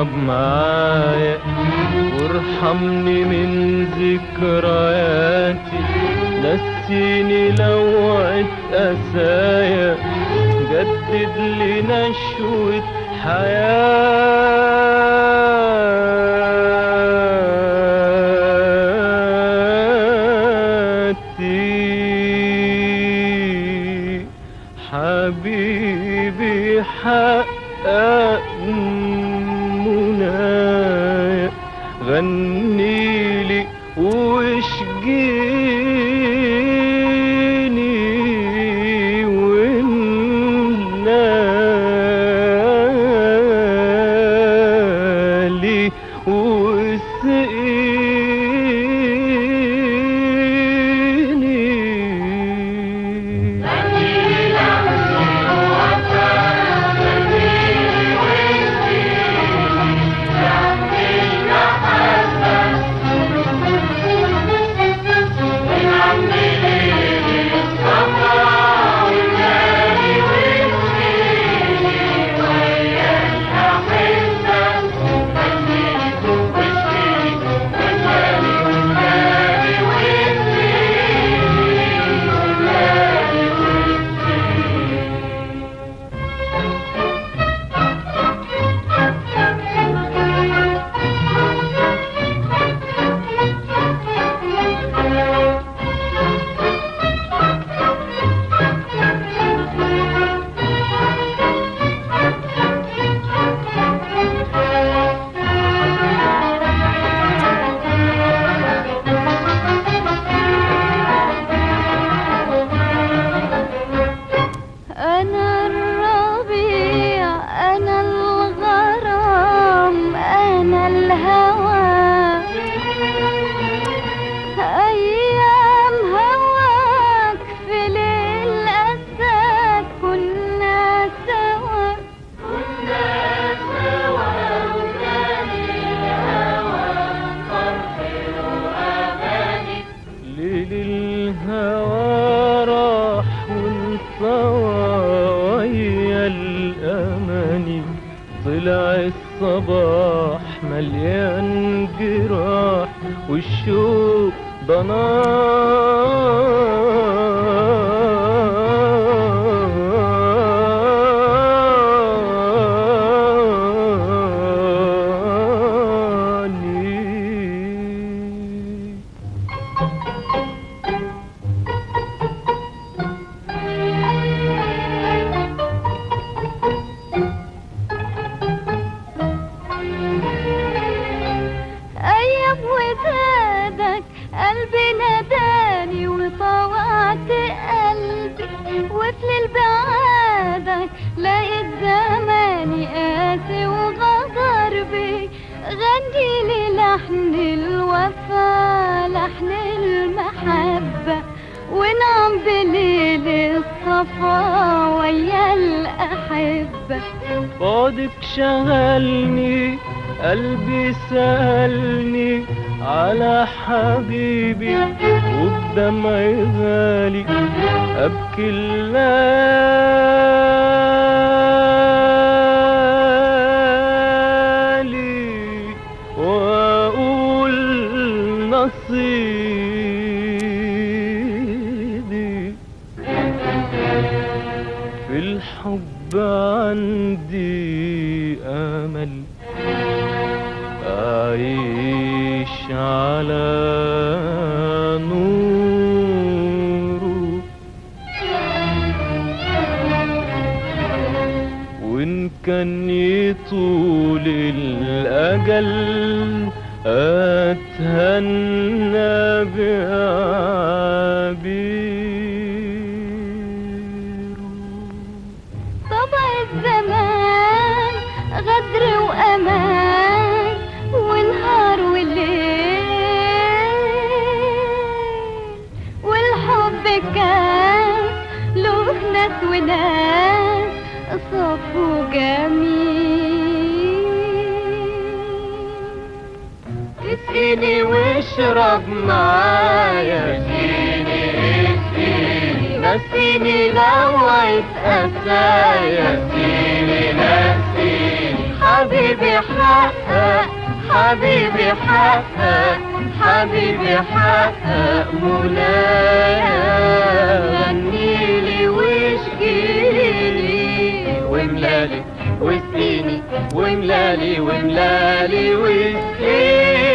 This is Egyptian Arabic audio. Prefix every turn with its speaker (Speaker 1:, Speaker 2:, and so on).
Speaker 1: واشرب معايا وارحمني من ذكرياتي نسيني لوعة أسايا جدد لي نشوة حياتي حبيبي حقق منايا غنيلي واشجيني ومنالي واسقيني
Speaker 2: أنا الربيع أنا الغرام أنا الهوى أيام هواك في ليل أساك كنا سوا
Speaker 1: ليل الهوى راح وانطوى ويا الأماني طلع الصباح مليان جراح والشوق ضناني
Speaker 2: أيام ودادك قلبي ناداني وطوعت قلبي وفي ليل بعادك لقيت زماني قاسي وغدر بي غني لي لحن الوفا لحن المحبة ونعم بليل الصفا ويا الأحبة
Speaker 1: بعدك شغلني قلبي سألني على حبيبي وبدمعي غالي أبكي الليالي وأقول نصيبي في الحب عندي أمل أعيش على نوره وإن كان يطول الأجل أتهنى بعبيره
Speaker 2: طبع الزمان غدر وأمان ونهار وليل والحب كان له ناس وناس صف وجميل
Speaker 1: اسقيني واشرب معايا نسيني لوعة أسايا حبيبي
Speaker 2: حبيبي حقق حبيبي حقق حبيبي حقق مولاي غنيلي واشكيلي
Speaker 1: وملالي واسقيني وملالي وملالي واسقيني